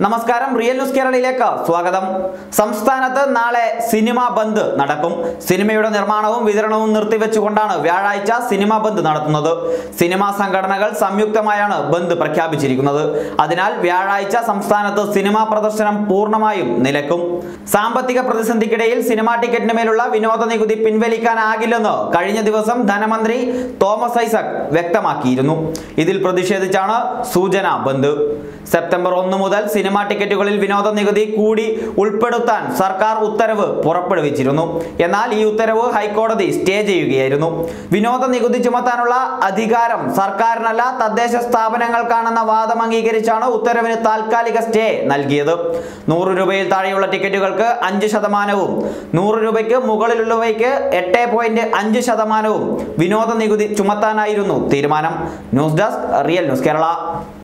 നമസ്കാരം real news കേരളയിലേക്ക് സ്വാഗതം സംസ്ഥാനത്ത് നാളെ സിനിമാ ബന്ദ് നടക്കും സിനിമയുടെ നിർമ്മാണവും വിതരണവും നിർത്തിവെച്ചുകൊണ്ടാണ് വ്യാഴാഴ്ച സിനിമാ ബന്ദ് നടത്തുന്നത് സിനിമാ സംഘടനകൾ സംയുക്തമായാണ് ബന്ദ് പ്രഖ്യാപിച്ചിരിക്കുന്നത് അതിനാൽ വ്യാഴാഴ്ച സംസ്ഥാനത്ത് സിനിമാ പ്രദർശനം പൂർണ്ണമായും നിലക്കും സാമ്പത്തിക പ്രതിസന്ധിക്കിടയിൽ സിനിമാ ടിക്കറ്റിന് മേലുള്ള വിനോദ നികുതി പിൻവലിക്കാനാകില്ലെന്ന് കഴിഞ്ഞ ദിവസം ധനമന്ത്രി തോമസ് ഐസക് വ്യക്തമാക്കിയിരുന്നു ഇതിൽ പ്രതിഷേധിച്ചാണ് സൂചന ബന്ദ് സെപ്റ്റംബർ ഒന്ന് മുതൽ സിനിമാ ടിക്കറ്റുകളിൽ വിനോദ നികുതി കൂടി ഉൾപ്പെടുത്താൻ സർക്കാർ ഉത്തരവ് പുറപ്പെടുവിച്ചിരുന്നു എന്നാൽ ഈ ഉത്തരവ് ഹൈക്കോടതി സ്റ്റേ ചെയ്യുകയായിരുന്നു വിനോദ നികുതി ചുമത്താനുള്ള അധികാരം സർക്കാരിനല്ല തദ്ദേശ സ്ഥാപനങ്ങൾക്കാണെന്ന വാദം അംഗീകരിച്ചാണ് ഉത്തരവിന് താൽക്കാലിക സ്റ്റേ നൽകിയത് നൂറ് രൂപയിൽ താഴെയുള്ള ടിക്കറ്റുകൾക്ക് അഞ്ച് ശതമാനവും നൂറ് രൂപയ്ക്ക് മുകളിലുള്ളവയ്ക്ക് എട്ട് പോയിന്റ് അഞ്ച് ശതമാനവും വിനോദ നികുതി ചുമത്താനായിരുന്നു തീരുമാനം news desk real news Kerala